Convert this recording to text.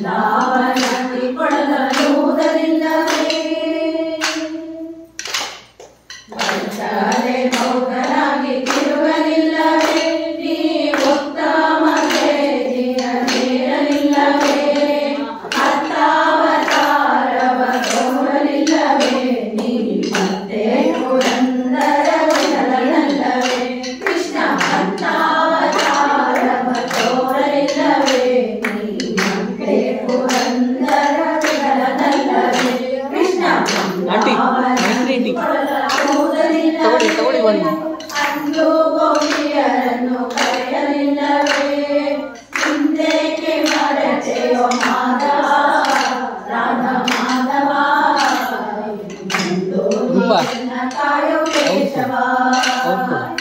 ಬೃಂದಾವನದಿ ಕೊಡಲೂದಲಿಲ್ಲವೇ ಬಂದರೆ ಮೌನರಾಗಿ ತಿರುಗಲಿಲ್ಲವೇ ನೀ ಉತ್ತಮ ಸೇರಿನ ಸೇರಲಿಲ್ಲವೇ ಅರ್ಥಾವತಾರವ ತೋರಲಿಲ್ಲವೇ ನೀ ಮತ್ತೆ ಪುರಂದರ ವಿಠಲನಲ್ಲವೇ ಕೃಷ್ಣ ಅರ್ಥಾವತಾರವ ತೋರಲಿಲ್ಲವೇ ನೀ ಮತ್ತೆ ಪುರಂದರ ವಿಠಲನಲ್ಲವೇ ಕೃಷ್ಣ ಆಂಟಿ, ಆಂಟಿ. ತಗೊಳ್ಳಿ, ತಗೊಳ್ಳಿ ಬನ್ನಿ. ಅಂದು ಗೋಪಿಯರನ್ನು ಕರೆಯಲಿಲ್ಲವೇ ಹಿಂದೇಕೆ ಮರತೆಯೋ ಮಾಧವ ರಾಧ ಮಾಧವ ಇಂದು ತುಂಬ. ನಿನ್ನ ಕಾಯೋ ಕೇಶವ ಹೌದು.